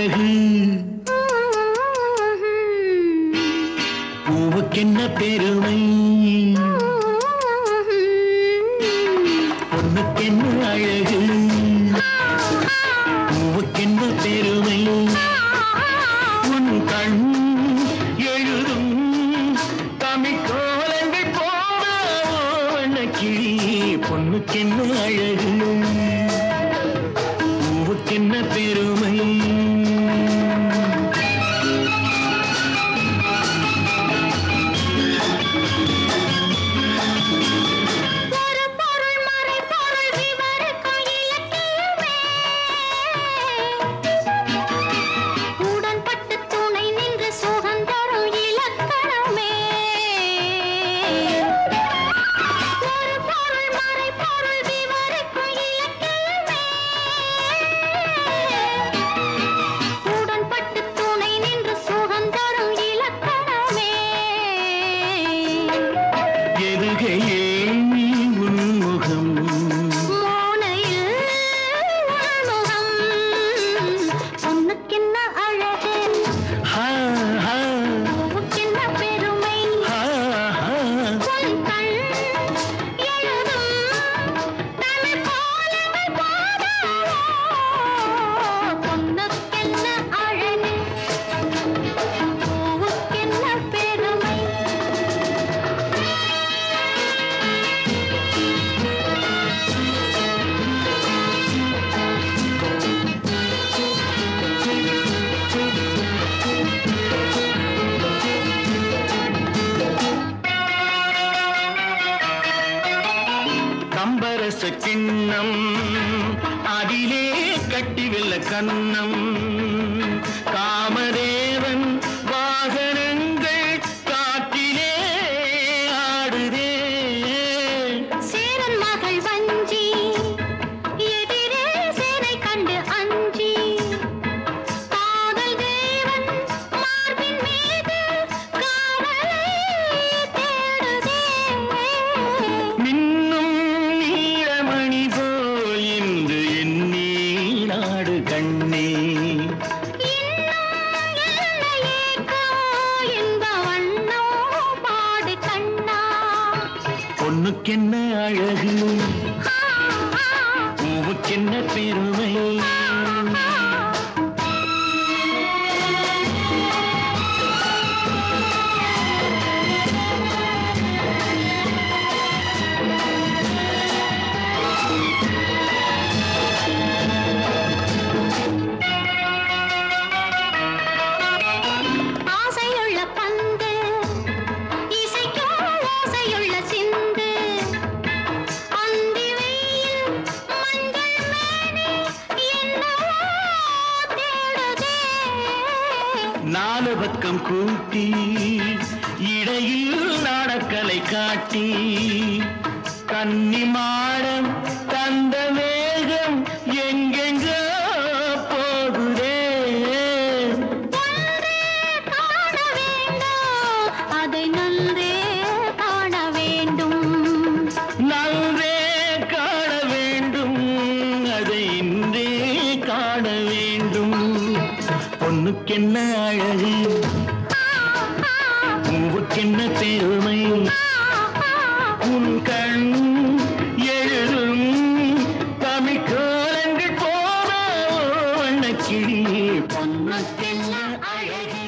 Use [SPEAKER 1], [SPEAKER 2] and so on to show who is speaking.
[SPEAKER 1] அழகு பூவுக்கென்ன பெருமை பொண்ணுக்கென்ன அழகு பூவுக்கென்ன பெருமை உன் கண் எழுதும் தமிழ் கோலங்கள் போன கிளி பொண்ணுக்கென்ன அழகு பூவுக்கென்ன பெருமை
[SPEAKER 2] ஒரு பொருள் மறை பொருள் விவரிக்கும் இலக்கியமே உடன்பட்டு துணை நின்று சுகந்தரும் இலக்கணமே ஒரு பொருள் மறை பொருள் விவரிக்கும் இலக்கியமே உடன்பட்டு துணை நின்று சுகந்தரும் இலக்கணமே
[SPEAKER 1] எதுகையே நீ உன்முகம்
[SPEAKER 2] மோனையில் உள்முகம் பொண்ணுக்கென்ன அழகு
[SPEAKER 1] ஹா ஹா
[SPEAKER 2] பூவுக்கென்ன பெருமை
[SPEAKER 1] ஹா ஹா
[SPEAKER 2] உன் கண் எழுதும் தமிழ் கோலங்கள் போதாவோ பொண்ணுக்கென்ன அழகு பூவுக்கென்ன பெருமை
[SPEAKER 1] கம்பரச கிண்ணம் அதிலே கட்டி வெல்ல கண்ணம் காமதேவன் வாகனங்கள் காற்றிலே ஆடுதே
[SPEAKER 2] சேரன் மகள் வஞ்சி எதிரே சேனை கண்டு அஞ்சி காதல் தேவன் மார்பின் மீது காவலை தேடுதே
[SPEAKER 1] மின்னும் நீலமணி போல் இன்று என் நாடு கண்ணே
[SPEAKER 2] இன்னும் என்ன ஏக்கம் என்ப வண்ணோ பாடு கண்ணா
[SPEAKER 1] பொண்ணுக்கென்ன அழகு
[SPEAKER 2] ஆ, ஆ,
[SPEAKER 1] பூவுக்கென்ன பெருமை
[SPEAKER 2] ஆ. ஆசையுள்ள பந்து இசைக்கும் ஓசையுள்ள சிந்து அந்தி வெயில் மஞ்சள் மேனி என்னவோ தேடுதே
[SPEAKER 1] நாலு பக்கம் கூட்டி இடையில் நாடக்கலை காட்டி கன்னி மாடம் தந்த மேகம் எங்கெங்கோ போகுதே
[SPEAKER 2] ஒன்றே காண வேண்டும் அதை நன்றே காண வேண்டும்
[SPEAKER 1] நன்றே காண வேண்டும் அதை இன்றே காண வேண்டும் பொண்ணுக்கென்ன அழகு பூவுக்கென்ன பெருமை உன் கண் எழுதும் தமிழ் கோலங்கள் போன வண்ணக்கிளி பொண்ணுக்கென்ன அழகு